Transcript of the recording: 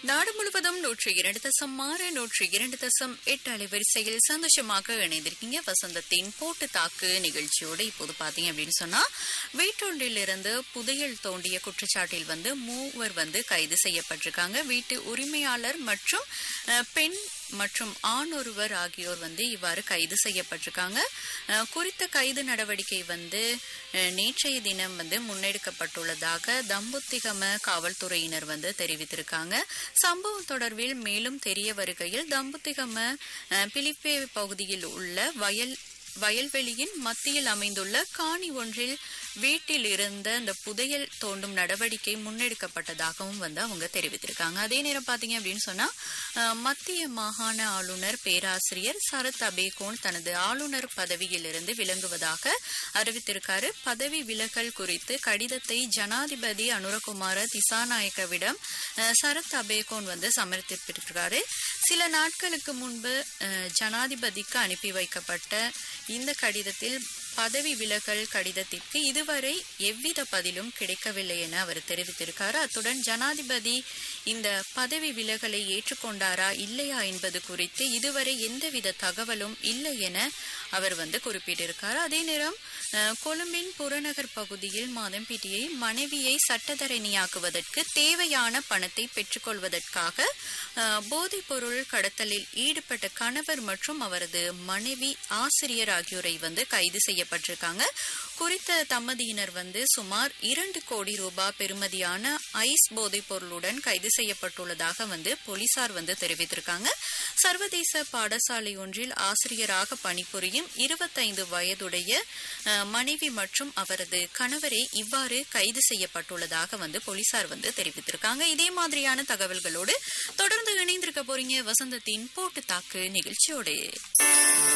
நாடு முழுவதும் நூற்றி இரண்டு தசம் ஆறு நூற்றி இரண்டு தசம் எட்டு அலைவரிசையில் சந்தோஷமாக இணைந்திருக்கீங்க வசந்தத்தின் போட்டு தாக்கு நிகழ்ச்சியோடு இப்போது பாத்தீங்க அப்படின்னு சொன்னா வீட்டொன்றிலிருந்து புதையல் தோண்டிய குற்றச்சாட்டில் வந்து மூவர் வந்து கைது செய்யப்பட்டிருக்காங்க வீட்டு உரிமையாளர் மற்றும் அஹ், பெண் மற்றும் ஆண் ஒருவர் ஆகியோர் வந்து இவ்வாறு கைது செய்யப்பட்டிருக்காங்க அஹ், குறித்த கைது நடவடிக்கை வந்து அஹ், நேற்றைய தினம் வந்து முன்னெடுக்கப்பட்டுள்ளதாக தம்புத்திகம காவல்துறையினர் வந்து தெரிவித்திருக்காங்க சம்பவம் தொடர்பில் மேலும் தெரிய வருகையில் தம்புத்திகம அஹ், பிலிப்பே பகுதியில் உள்ள வயல் வயல்வெளியின் மத்தியில் அமைந்துள்ள காணி ஒன்றில் வீட்டில் இருந்த இந்த புதையல் தோண்டும் நடவடிக்கை முன்னெடுக்கப்பட்டதாகவும் வந்து அவங்க தெரிவித்திருக்காங்க அதே நேரம் பாத்தீங்க அப்படின்னு சொன்னா அஹ், மத்திய மாகாண ஆளுநர் பேராசிரியர் சரத் அபேகோன் தனது ஆளுநர் பதவியிலிருந்து விலகுவதாக அறிவித்திருக்காரு பதவி விலகல் குறித்து கடிதத்தை ஜனாதிபதி அனுரகுமார திசாநாயக்கவிடம் அஹ், சரத் அபேகோன் வந்து சமர்ப்பித்திருக்கிறாரு சில நாட்களுக்கு முன்பு அஹ், ஜனாதிபதிக்கு அனுப்பி வைக்கப்பட்ட இந்த கடிதத்தில் பதவி விலகல் கடிதத்திற்கு இதுவரை எவ்வித பதிலும் கிடைக்கவில்லை என அவர் தெரிவித்திருக்காரு அத்துடன் ஜனாதிபதி இந்த பதவி விலகலை ஏற்றுக்கொண்டாரா இல்லையா என்பது குறித்து இதுவரை எந்தவித தகவலும் இல்லை என அவர் வந்து குறிப்பிட்டிருக்காரு அதே நேரம் அஹ், கொழும்பின் புறநகர் பகுதியில் மாதம்பிட்டியை மனைவியை சட்டத்தரணியாக்குவதற்கு தேவையான பணத்தை பெற்றுக்கொள்வதற்காக அஹ், போதைப் பொருள் கடத்தலில் ஈடுபட்ட கணவர் மற்றும் அவரது மனைவி ஆசிரியர் ஆகியோரை வந்து கைது செய்யப்பட்டிருக்காங்க குறித்த தம்பதியினர் வந்து சுமார் இரண்டு கோடி ரூபாய் பெறுமதியான ஐஸ் போதைப் பொருளுடன் கைது செய்யப்பட்டுள்ளதாக வந்து போலீசார் வந்து தெரிவித்திருக்காங்க சர்வதேச பாடசாலை ஒன்றில் ஆசிரியராக பணிபுரியும் இருபத்தைந்து வயதுடைய அஹ், மனைவி மற்றும் அவரது கணவரே இவ்வாறு கைது செய்யப்பட்டுள்ளதாக வந்து போலீசார் வந்து தெரிவித்திருக்காங்க இதே மாதிரியான தகவல்களோடு தொடர்ந்து இணைந்திருக்க போறீங்க வசந்தத்தின் போட்டு தாக்கு நிகழ்ச்சியோடு